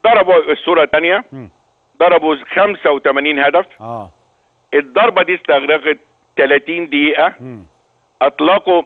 ضربوا الصوره الثانيه مم. ضربوا 85 هدف اه الضربه دي استغرقت 30 دقيقه مم. اطلقوا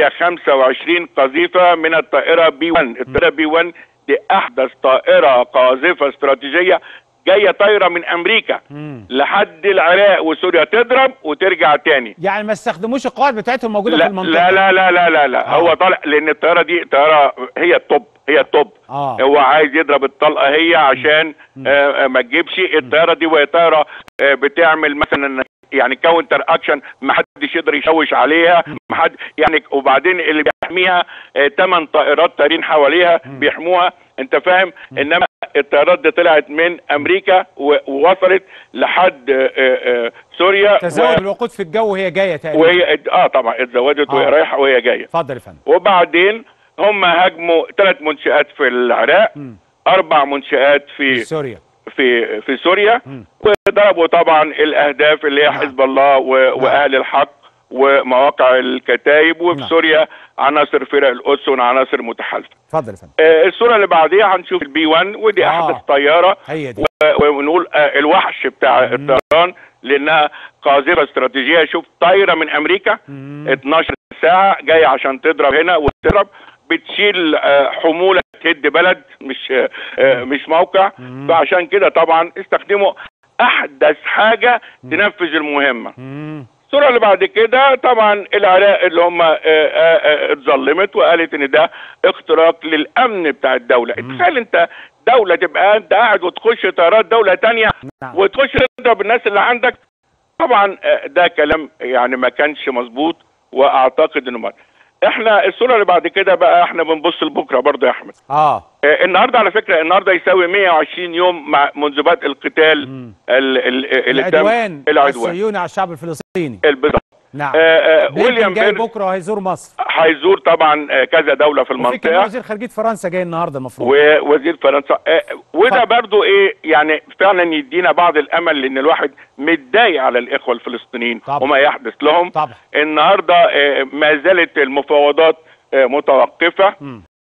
125 قذيفه من الطائره بي 1 الطائره بي 1 دي احدث طائره قاذفه استراتيجيه جايه طايره من امريكا مم. لحد العراق وسوريا تضرب وترجع تاني يعني ما استخدموش القواعد بتاعتهم موجوده لا في المنطقه لا لا لا لا لا, لا. آه. هو طالع لان الطياره دي طياره هي الطب هي الطب اه هو عايز يضرب الطلقه هي عشان آه آه، ما تجيبش الطياره دي وهي طياره آه بتعمل مثلا يعني كاونتر اكشن ما حدش يقدر يشوش عليها ما حد يعني وبعدين اللي بيحميها ثمان طائرات طايرين حواليها بيحموها انت فاهم انما الطيارات دي طلعت من امريكا و- ووصلت لحد آه، آه، سوريا تزود الوقود في الجو وهي جايه تقريبا وهي اه طبعا اتزودت وهي آه. رايحه وهي جايه اتفضل يا فندم وبعدين هم هاجموا ثلاث منشآت في العراق مم. اربع منشآت في سوريا في في سوريا مم. وضربوا طبعا الاهداف اللي هي نعم. حزب الله و- واهل الحق ومواقع الكتائب وفي نعم. سوريا عناصر فرق القدس وعناصر متحالفه. اتفضل يا فندم آه، الصوره اللي بعديها هنشوف البي 1 ودي آه. احدث طياره هي دي و- ونقول آه، الوحش بتاع الطيران لانها قاذفه استراتيجيه شوف طايره من امريكا مم. 12 ساعه جايه عشان تضرب هنا وتضرب بتشيل آه، حموله تهد بلد مش آه، آه، مش موقع مم. فعشان كده طبعا استخدموا احدث حاجه تنفذ المهمه مم. الصوره اللي بعد كده طبعا العراق اللي هم آه، آه، آه، اتظلمت وقالت ان ده اختراق للامن بتاع الدوله تخيل انت دوله تبقى انت قاعد وتخش طيارات دوله تانية نعم. وتخش تضرب الناس اللي عندك طبعا آه، ده كلام يعني ما كانش مظبوط واعتقد انه ما احنا الصوره اللي بعد كده بقى احنا بنبص لبكره برضه يا احمد اه آه، النهارده على فكره النهارده يساوي 120 يوم مع منذ بدء القتال مم. ال- ال- اللي تم العدوان العدوان الصهيوني على الشعب الفلسطيني بالظبط نعم آه، آه، بلينكن ويليام جاي بير بكره هيزور مصر هيزور طبعا آه، كذا دوله في وفي كمان المنطقه وزير خارجيه فرنسا جاي النهارده المفروض ووزير فرنسا آه، وده اتفضل. برضو ايه يعني فعلا يدينا بعض الامل لان الواحد متضايق على الاخوه الفلسطينيين طبعا. وما يحدث لهم طبعا النهارده آه، ما زالت المفاوضات آه، متوقفه مم.